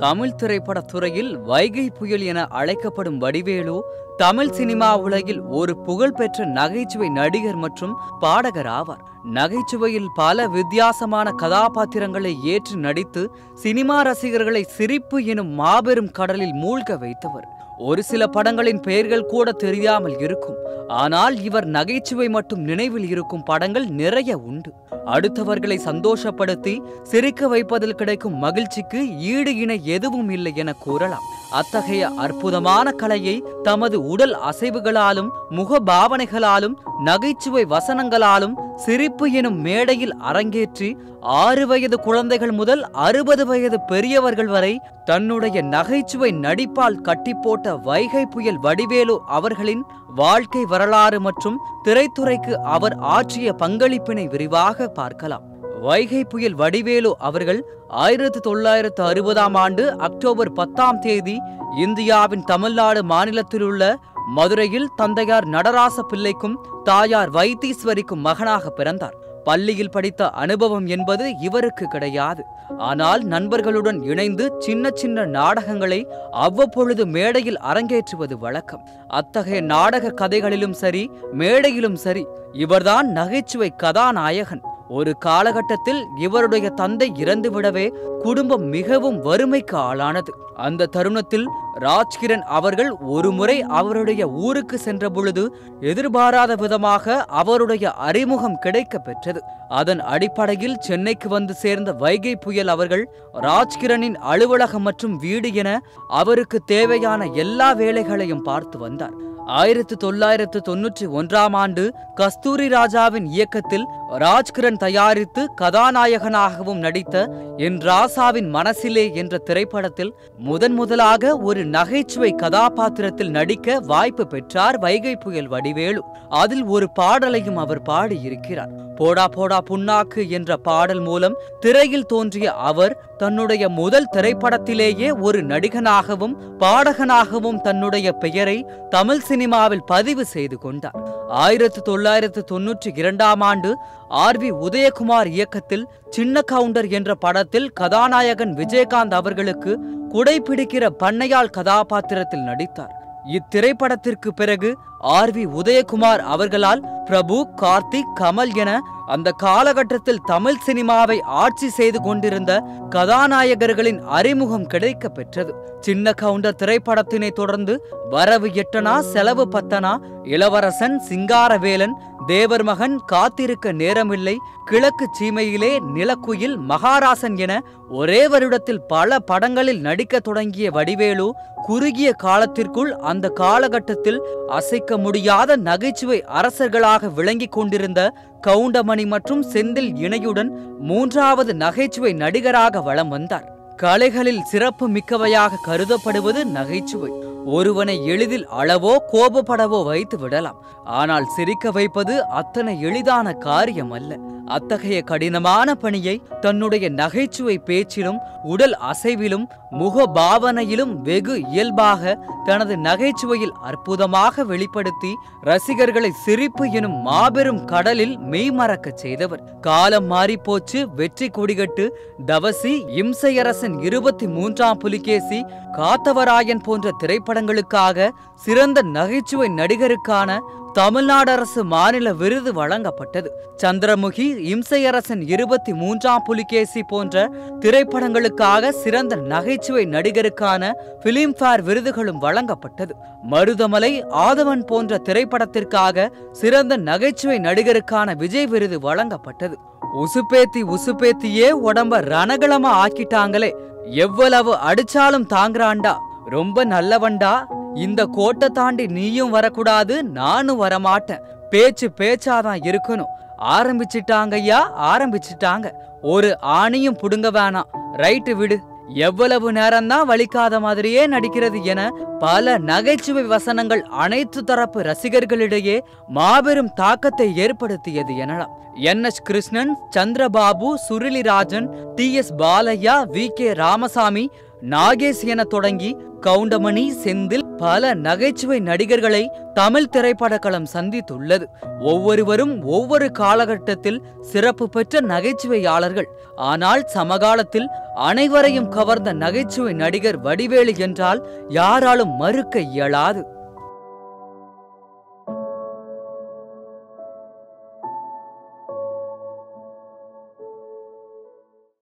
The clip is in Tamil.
தமிழ் திரைப்பட துறையில் வைகை புயல் என அழைக்கப்படும் வடிவேலு தமிழ் சினிமா உலகில் ஒரு புகழ்பெற்ற நகைச்சுவை நடிகர் மற்றும் பாடகர் ஆவார் நகைச்சுவையில் பல வித்தியாசமான கதாபாத்திரங்களை ஏற்று நடித்து சினிமா ரசிகர்களை சிரிப்பு எனும் மாபெரும் கடலில் மூழ்க வைத்தவர் ஒரு சில படங்களின் பெயர்கள் கூட தெரியாமல் இருக்கும் ஆனால் இவர் நகைச்சுவை மட்டும் நினைவில் இருக்கும் படங்கள் நிறைய உண்டு அடுத்தவர்களை சந்தோஷப்படுத்தி சிரிக்க வைப்பதில் கிடைக்கும் மகிழ்ச்சிக்கு ஈடு இணை எதுவும் இல்லை என கூறலாம் அத்தகைய அற்புதமான கலையை தமது உடல் அசைவுகளாலும் முக பாவனைகளாலும் நகைச்சுவை வசனங்களாலும் சிரிப்பு எனும் மேடையில் அரங்கேற்றி ஆறு வயது குழந்தைகள் முதல் அறுபது வயது பெரியவர்கள் வரை தன்னுடைய நகைச்சுவை நடிப்பால் கட்டி போட்ட வைகை புயல் வடிவேலு அவர்களின் வாழ்க்கை வரலாறு மற்றும் திரைத்துறைக்கு அவர் ஆற்றிய பங்களிப்பினை விரிவாக பார்க்கலாம் வைகை புயல் வடிவேலு அவர்கள் ஆயிரத்தி தொள்ளாயிரத்து அறுபதாம் ஆண்டு அக்டோபர் பத்தாம் தேதி இந்தியாவின் தமிழ்நாடு மாநிலத்திலுள்ள மதுரையில் தந்தையார் நடராச பிள்ளைக்கும் தாயார் வைத்தீஸ்வரிக்கும் மகனாக பிறந்தார் பள்ளியில் படித்த அனுபவம் என்பது இவருக்கு கிடையாது ஆனால் நண்பர்களுடன் இணைந்து சின்ன சின்ன நாடகங்களை அவ்வப்பொழுது மேடையில் அரங்கேற்றுவது வழக்கம் அத்தகைய நாடக கதைகளிலும் சரி மேடையிலும் சரி இவர்தான் நகைச்சுவை கதாநாயகன் ஒரு காலகட்டத்தில் இவருடைய தந்தை இறந்துவிடவே குடும்பம் மிகவும் வறுமைக்கு ஆளானது அந்த தருணத்தில் ராஜ்கிரண் அவர்கள் ஒருமுறை அவருடைய ஊருக்கு சென்ற பொழுது எதிர்பாராத விதமாக அவருடைய அறிமுகம் கிடைக்க பெற்றது அதன் அடிப்படையில் சென்னைக்கு வந்து சேர்ந்த வைகை புயல் அவர்கள் ராஜ்கிரனின் அலுவலகம் மற்றும் வீடு என அவருக்கு தேவையான எல்லா வேலைகளையும் பார்த்து வந்தார் ஆயிரத்து தொள்ளாயிரத்து தொன்னூற்றி ஒன்றாம் ஆண்டு கஸ்தூரி ராஜாவின் இயக்கத்தில் ராஜ்கிரண் தயாரித்து கதாநாயகனாகவும் நடித்த என் ராசாவின் மனசிலே என்ற திரைப்படத்தில் முதன் முதலாக ஒரு நகைச்சுவை கதாபாத்திரத்தில் நடிக்க வாய்ப்பு பெற்றார் வைகை புயல் வடிவேலு அதில் ஒரு பாடலையும் அவர் பாடியிருக்கிறார் போடா போடா புண்ணாக்கு என்ற பாடல் மூலம் திரையில் தோன்றிய அவர் தன்னுடைய முதல் திரைப்படத்திலேயே ஒரு நடிகனாகவும் பாடகனாகவும் தன்னுடைய பெயரை தமிழ் சினிமாவில் பதிவு செய்து கொண்டார் ஆயிரத்து தொள்ளாயிரத்து தொன்னூற்றி இரண்டாம் ஆண்டு ஆர் வி உதயகுமார் இயக்கத்தில் சின்ன கவுண்டர் என்ற படத்தில் கதாநாயகன் விஜயகாந்த் அவர்களுக்கு குடைபிடிக்கிற பண்ணையாள் கதாபாத்திரத்தில் நடித்தார் இத்திரைப்படத்திற்கு பிறகு ஆர் வி உதயகுமார் அவர்களால் பிரபு கார்த்திக் கமல் என அந்த காலகட்டத்தில் தமிழ் சினிமாவை ஆட்சி செய்து கொண்டிருந்த கதாநாயகர்களின் அறிமுகம் கிடைக்க பெற்றது சின்ன கவுண்டர் திரைப்படத்தினை தொடர்ந்து வரவு எட்டனா செலவு பத்தனா இளவரசன் சிங்காரவேலன் தேவர் மகன் காத்திருக்க நேரமில்லை கிழக்கு சீமையிலே நிலக்குயில் மகாராசன் என ஒரே வருடத்தில் பல படங்களில் நடிக்க தொடங்கிய வடிவேலு குறுகிய காலத்திற்குள் அந்த காலகட்டத்தில் அசைக்க முடியாத நகைச்சுவை அரசர்களாக விளங்கிக் கொண்டிருந்த கவுண்டமணி மற்றும் செந்தில் இணையுடன் மூன்றாவது நகைச்சுவை நடிகராக வலம் வந்தார் கலைகளில் சிறப்பு மிக்கவையாக கருதப்படுவது நகைச்சுவை ஒருவனை எளிதில் அளவோ கோபப்படவோ வைத்து விடலாம் ஆனால் சிரிக்க வைப்பது அத்தனை எளிதான காரியம் அல்ல அத்தகைய கடினமான பணியை தன்னுடைய நகைச்சுவை பேச்சிலும் உடல் அசைவிலும் முக பாவனையிலும் வெகு இயல்பாக தனது நகைச்சுவையில் அற்புதமாக வெளிப்படுத்தி ரசிகர்களை சிரிப்பு எனும் மாபெரும் கடலில் மெய்மறக்கச் செய்தவர் காலம் மாறிப்போச்சு வெற்றி கொடிகட்டு தவசி இம்சையரசன் இருபத்தி மூன்றாம் புலிகேசி காத்தவராயன் போன்ற திரைப்படங்களுக்காக சிறந்த நகைச்சுவை நடிகருக்கான தமிழ்நாடு அரசு மாநில விருது வழங்கப்பட்டது சந்திரமுகி இம்சையரசன் இருபத்தி மூன்றாம் புலிகேசி போன்ற திரைப்படங்களுக்காக சிறந்த நகைச்சுவை நடிகருக்கான பிலிம்பேர் விருதுகளும் வழங்கப்பட்டது மருதமலை ஆதவன் போன்ற திரைப்படத்திற்காக சிறந்த நகைச்சுவை நடிகருக்கான விஜய் விருது வழங்கப்பட்டது உசுப்பேத்தி உசுப்பேத்தியே உடம்ப ரணகளமா ஆக்கிட்டாங்களே எவ்வளவு அடிச்சாலும் தாங்குறான்டா ரொம்ப நல்லவன்டா இந்த கோட்டை தாண்டி நீயும் வரக்கூடாது நானும் வரமாட்டேன் பேச்சு பேச்சாதான் இருக்கணும் ஆரம்பிச்சிட்டாங்கய்யா ஆரம்பிச்சிட்டாங்க ஒரு ஆணியும் புடுங்க வேணாம் ரைட்டு விடு எவ்வளவு நேரம்தான் வலிக்காத மாதிரியே நடிக்கிறது என பல நகைச்சுவை வசனங்கள் அனைத்து தரப்பு ரசிகர்களிடையே மாபெரும் தாக்கத்தை ஏற்படுத்தியது எனலாம் N S Krishnan Chandrababu Surulirajan T S Balaiah V K Ramasamy Nagesh என தொடங்கி கவுண்டமணி செந்தில் பல நகைச்சுவை நடிகர்களை தமிழ் திரைப்படக்களம் சந்தித்துள்ளது ஒவ்வொருவரும் ஒவ்வொரு காலகட்டத்தில் சிறப்பு பெற்ற நகைச்சுவையாளர்கள் ஆனால் சமகாலத்தில் அனைவரையும் கவர்ந்த நகைச்சுவை நடிகர் வடிவேலு என்றால் யாராலும் மறுக்க இயலாது